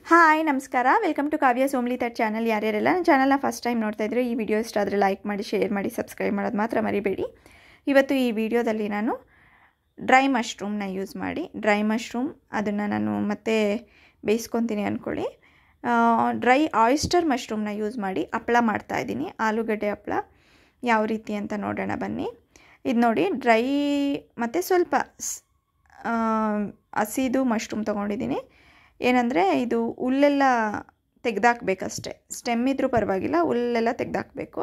hi ನಮಸ್ಕಾರ welcome to ಕಾವ್ಯ ಸೋಮ್ಲಿ ತಟ್ channel ಯಾರ್ಯಾರೆಲ್ಲ ನನ್ನ ಚಾನಲ್ನ ಫಸ್ಟ್ ಟೈಮ್ ನೋಡ್ತಾ ಇದ್ರೆ ಈ ವಿಡಿಯೋ ಇಷ್ಟ ಆದರೆ ಲೈಕ್ ಮಾಡಿ ಶೇರ್ ಮಾಡಿ ಸಬ್ಸ್ಕ್ರೈಬ್ ಮಾಡೋದು ಮಾತ್ರ ಮರಿಬೇಡಿ ಇವತ್ತು ಈ ವಿಡಿಯೋದಲ್ಲಿ ನಾನು ಡ್ರೈ ಮಶ್ರೂಮ್ನ ಯೂಸ್ ಮಾಡಿ ಡ್ರೈ ಮಶ್ರೂಮ್ ಅದನ್ನು ನಾನು ಮತ್ತೆ ಬೇಯಿಸ್ಕೊತೀನಿ ಅಂದ್ಕೊಳ್ಳಿ ಡ್ರೈ ಆಯಿಸ್ಟರ್ ಮಶ್ರೂಮ್ನ ಯೂಸ್ ಮಾಡಿ ಹಪ್ಪಳ ಮಾಡ್ತಾಯಿದ್ದೀನಿ ಆಲೂಗಡ್ಡೆ ಹಪ್ಪಳ ಯಾವ ರೀತಿ ಅಂತ ನೋಡೋಣ ಬನ್ನಿ ಇದು ನೋಡಿ ಡ್ರೈ ಮತ್ತು ಸ್ವಲ್ಪ ಸ್- ಆ, ಹಸಿದು ಮಶ್ರೂಮ್ ತೊಗೊಂಡಿದ್ದೀನಿ ಏನಂದರೆ ಇದು ಹುಲ್ಲೆಲ್ಲ ತೆಗ್ದಾಕ್ಬೇಕಷ್ಟೆ ಸ್ಟೆಮ್ ಇದ್ರೂ ಪರವಾಗಿಲ್ಲ ಹುಲ್ಲೆಲ್ಲ ತೆಗ್ದಾಕಬೇಕು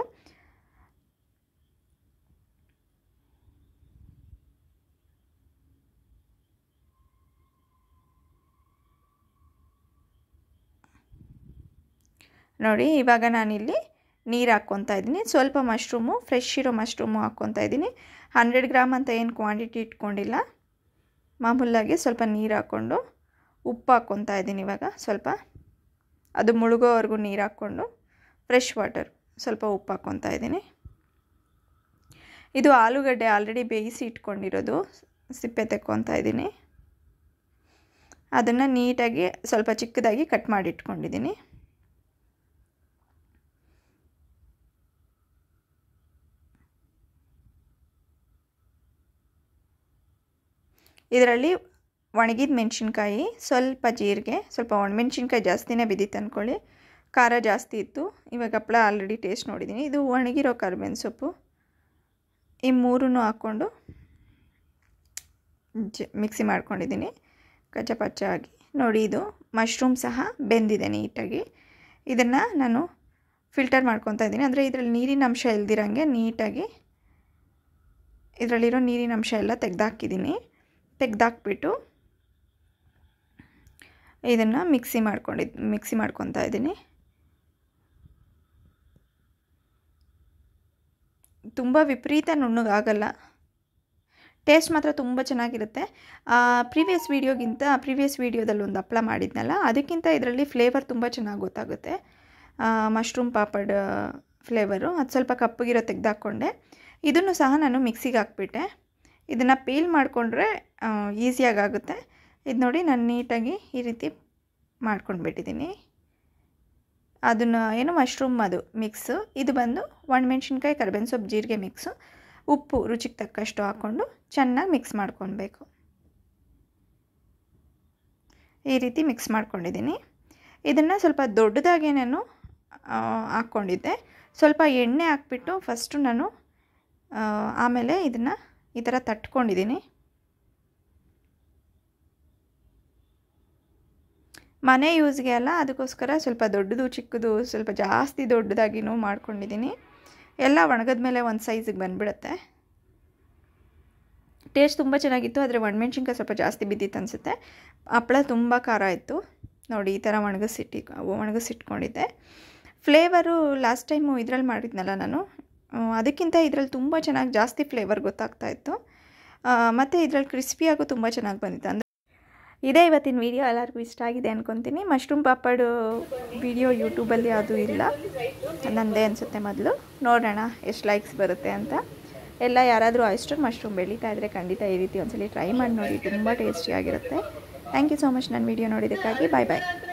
ನೋಡಿ ಇವಾಗ ನಾನಿಲ್ಲಿ ನೀರು ಹಾಕ್ಕೊತಾ ಇದ್ದೀನಿ ಸ್ವಲ್ಪ ಮಶ್ರೂಮು ಫ್ರೆಶ್ ಇರೋ ಮಶ್ರೂಮು ಹಾಕ್ಕೊತಾ ಇದ್ದೀನಿ ಹಂಡ್ರೆಡ್ ಗ್ರಾಮ್ ಅಂತ ಏನು ಕ್ವಾಂಟಿಟಿ ಇಟ್ಕೊಂಡಿಲ್ಲ ಮಾಮೂಲಾಗಿ ಸ್ವಲ್ಪ ನೀರು ಹಾಕ್ಕೊಂಡು ಉಪ್ಪು ಹಾಕ್ಕೊತಾ ಇದ್ದೀನಿ ಇವಾಗ ಸ್ವಲ್ಪ ಅದು ಮುಳುಗೋವರೆಗೂ ನೀರು ಹಾಕ್ಕೊಂಡು ಫ್ರೆಶ್ ವಾಟರ್ ಸ್ವಲ್ಪ ಉಪ್ಪು ಹಾಕ್ಕೊತಾ ಇದ್ದೀನಿ ಇದು ಆಲೂಗಡ್ಡೆ ಆಲ್ರೆಡಿ ಬೇಯಿಸಿ ಇಟ್ಕೊಂಡಿರೋದು ಸಿಪ್ಪೆ ತೆಕ್ಕೊತಾ ಇದ್ದೀನಿ ಅದನ್ನು ನೀಟಾಗಿ ಸ್ವಲ್ಪ ಚಿಕ್ಕದಾಗಿ ಕಟ್ ಮಾಡಿ ಇಟ್ಕೊಂಡಿದ್ದೀನಿ ಇದರಲ್ಲಿ ಒಣಗಿದ ಮೆಣಸಿನ್ಕಾಯಿ ಸ್ವಲ್ಪ ಜೀರಿಗೆ ಸ್ವಲ್ಪ ಒಣಮೆಣ್ಸಿನ್ಕಾಯಿ ಜಾಸ್ತಿನೇ ಬಿದ್ದಿತ್ತು ಅಂದ್ಕೊಳ್ಳಿ ಖಾರ ಜಾಸ್ತಿ ಇತ್ತು ಇವಾಗ ಹಪ್ಪಳ ಆಲ್ರೆಡಿ ಟೇಸ್ಟ್ ನೋಡಿದ್ದೀನಿ ಇದು ಒಣಗಿರೋ ಕರಿಬೇವಿನ ಸೊಪ್ಪು ಈ ಮೂರೂ ಹಾಕ್ಕೊಂಡು ಜ ಮಿಕ್ಸಿ ಮಾಡ್ಕೊಂಡಿದ್ದೀನಿ ಕಚ್ಚ ಪಚ್ಚ ಆಗಿ ನೋಡಿ ಇದು ಮಶ್ರೂಮ್ ಸಹ ಬೆಂದಿದೆ ನೀಟಾಗಿ ಇದನ್ನು ನಾನು ಫಿಲ್ಟರ್ ಮಾಡ್ಕೊತಾ ಇದ್ದೀನಿ ಅಂದರೆ ಇದರಲ್ಲಿ ನೀರಿನ ಅಂಶ ಇಲ್ದಿರಂಗೆ ನೀಟಾಗಿ ಇದರಲ್ಲಿರೋ ನೀರಿನ ಅಂಶ ಎಲ್ಲ ತೆಗ್ದಾಕಿದ್ದೀನಿ ತೆಗ್ದಾಕ್ಬಿಟ್ಟು ಇದನ್ನು ಮಿಕ್ಸಿ ಮಾಡ್ಕೊಂಡಿದ್ದು ಮಿಕ್ಸಿ ಮಾಡ್ಕೊತಾ ಇದ್ದೀನಿ ತುಂಬ ವಿಪರೀತ ನುಣ್ಣಗಾಗಲ್ಲ ಟೇಸ್ಟ್ ಮಾತ್ರ ತುಂಬ ಚೆನ್ನಾಗಿರುತ್ತೆ ಪ್ರೀವಿಯಸ್ ವೀಡಿಯೋಗಿಂತ ಪ್ರೀವಿಯಸ್ ವೀಡಿಯೋದಲ್ಲಿ ಒಂದು ಹಪ್ಪಳ ಮಾಡಿದ್ನಲ್ಲ ಅದಕ್ಕಿಂತ ಇದರಲ್ಲಿ ಫ್ಲೇವರ್ ತುಂಬ ಚೆನ್ನಾಗಿ ಗೊತ್ತಾಗುತ್ತೆ ಮಶ್ರೂಮ್ ಪಾಪಡ್ ಫ್ಲೇವರು ಅದು ಸ್ವಲ್ಪ ಕಪ್ಪಗಿರೋ ತೆಗೆದಾಕ್ಕೊಂಡೆ ಇದನ್ನು ಸಹ ನಾನು ಮಿಕ್ಸಿಗೆ ಹಾಕ್ಬಿಟ್ಟೆ ಇದನ್ನು ಪೀಲ್ ಮಾಡಿಕೊಂಡ್ರೆ ಈಸಿಯಾಗಿ ಆಗುತ್ತೆ ಇದು ನೋಡಿ ನಾನು ನೀಟಾಗಿ ಈ ರೀತಿ ಮಾಡ್ಕೊಂಡ್ಬಿಟ್ಟಿದ್ದೀನಿ ಅದನ್ನು ಏನು ಮಶ್ರೂಮ್ ಅದು ಮಿಕ್ಸು ಇದು ಬಂದು ಒಣಮೆಣ್ಸಿನ್ಕಾಯಿ ಕರಿಬೇವಿನ ಸೊಪ್ಪು ಜೀರಿಗೆ ಮಿಕ್ಸು ಉಪ್ಪು ರುಚಿಗೆ ತಕ್ಕಷ್ಟು ಹಾಕ್ಕೊಂಡು ಚೆನ್ನಾಗಿ ಮಿಕ್ಸ್ ಮಾಡ್ಕೊಳ್ಬೇಕು ಈ ರೀತಿ ಮಿಕ್ಸ್ ಮಾಡ್ಕೊಂಡಿದ್ದೀನಿ ಇದನ್ನು ಸ್ವಲ್ಪ ದೊಡ್ಡದಾಗಿ ನಾನು ಹಾಕ್ಕೊಂಡಿದ್ದೆ ಸ್ವಲ್ಪ ಎಣ್ಣೆ ಹಾಕ್ಬಿಟ್ಟು ಫಸ್ಟು ನಾನು ಆಮೇಲೆ ಇದನ್ನು ಈ ಥರ ತಟ್ಕೊಂಡಿದ್ದೀನಿ ಮನೆ ಯೂಸ್ಗೆ ಅಲ್ಲ ಅದಕ್ಕೋಸ್ಕರ ಸ್ವಲ್ಪ ದೊಡ್ಡದು ಚಿಕ್ಕದು ಸ್ವಲ್ಪ ಜಾಸ್ತಿ ದೊಡ್ಡದಾಗಿನೂ ಮಾಡ್ಕೊಂಡಿದ್ದೀನಿ ಎಲ್ಲ ಒಣಗಿದ ಮೇಲೆ ಒಂದು ಸೈಜಿಗೆ ಬಂದುಬಿಡುತ್ತೆ ಟೇಸ್ಟ್ ತುಂಬ ಚೆನ್ನಾಗಿತ್ತು ಆದರೆ ಒಣಮೆಣ್ಸಿನ್ಕಾಯಿ ಸ್ವಲ್ಪ ಜಾಸ್ತಿ ಬಿದ್ದಿತ್ತು ಅನಿಸುತ್ತೆ ಹಪ್ಪಳ ತುಂಬ ಖಾರ ಇತ್ತು ನೋಡಿ ಈ ಥರ ಒಣಗಿಸಿಟ್ಟಿ ಒಣಗಿಸಿಟ್ಕೊಂಡಿದ್ದೆ ಫ್ಲೇವರು ಲಾಸ್ಟ್ ಟೈಮು ಇದರಲ್ಲಿ ಮಾಡಿದ್ನಲ್ಲ ನಾನು ಅದಕ್ಕಿಂತ ಇದರಲ್ಲಿ ತುಂಬ ಚೆನ್ನಾಗಿ ಜಾಸ್ತಿ ಫ್ಲೇವರ್ ಗೊತ್ತಾಗ್ತಾ ಇತ್ತು ಮತ್ತು ಇದರಲ್ಲಿ ಕ್ರಿಸ್ಪಿಯಾಗೂ ತುಂಬ ಚೆನ್ನಾಗಿ ಬಂದಿತ್ತು ಅಂದರೆ ಇದೇ ಇವತ್ತಿನ ವೀಡಿಯೋ ಎಲ್ಲರಿಗೂ ಇಷ್ಟ ಆಗಿದೆ ಅಂದ್ಕೊತೀನಿ ಮಶ್ರೂಮ್ ಪಾಪಡು ವಿಡಿಯೋ ಯೂಟ್ಯೂಬಲ್ಲಿ ಅದು ಇಲ್ಲ ನಂದೇ ಅನಿಸುತ್ತೆ ಮೊದಲು ನೋಡೋಣ ಎಷ್ಟು ಲೈಕ್ಸ್ ಬರುತ್ತೆ ಅಂತ ಎಲ್ಲ ಯಾರಾದರೂ ಆಯಿಸ್ಟರ್ ಮಶ್ರೂಮ್ ಬೆಳೀತಾ ಇದ್ದರೆ ಖಂಡಿತ ಈ ರೀತಿ ಒಂದ್ಸಲಿ ಟ್ರೈ ಮಾಡಿ ನೋಡಿ ತುಂಬ ಟೇಸ್ಟಿಯಾಗಿರುತ್ತೆ ಥ್ಯಾಂಕ್ ಯು ಸೊ ಮಚ್ ನನ್ನ ವೀಡಿಯೋ ನೋಡಿದ್ದಕ್ಕಾಗಿ ಬಾಯ್ ಬಾಯ್